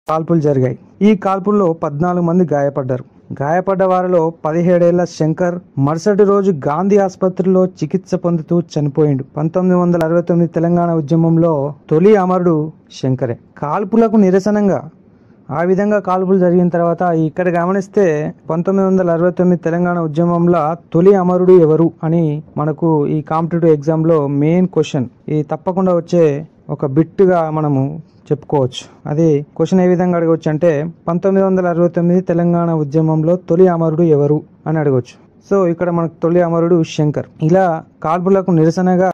కాల్పులు జరిగాయి ఈ కాల్పుల్లో పద్నాలుగు మంది గాయపడ్డారు గాయపడ్డ వారిలో పదిహేడేళ్ల శంకర్ మరుసటి రోజు గాంధీ ఆసుపత్రిలో చికిత్స పొందుతూ చనిపోయిండు పంతొమ్మిది వందల అరవై తొమ్మిది తెలంగాణ ఉద్యమంలో తొలి అమరుడు శంకరే కాల్పులకు నిరసనంగా ఆ విధంగా కాల్పులు జరిగిన తర్వాత ఇక్కడ గమనిస్తే పంతొమ్మిది వందల అరవై తొమ్మిది తెలంగాణ ఉద్యమంలో తొలి అమరుడు ఎవరు అని మనకు ఈ కాంపిటేటివ్ ఎగ్జామ్లో మెయిన్ క్వశ్చన్ ఇది తప్పకుండా వచ్చే ఒక బిట్టుగా మనము చెప్పుకోవచ్చు అది క్వశ్చన్ ఏ విధంగా అడగవచ్చు అంటే పంతొమ్మిది వందల అరవై తొమ్మిది తెలంగాణ ఉద్యమంలో తొలి అమరుడు ఎవరు అని అడగవచ్చు సో ఇక్కడ మనకు తొలి అమరుడు శంకర్ ఇలా కాల్పులకు నిరసనగా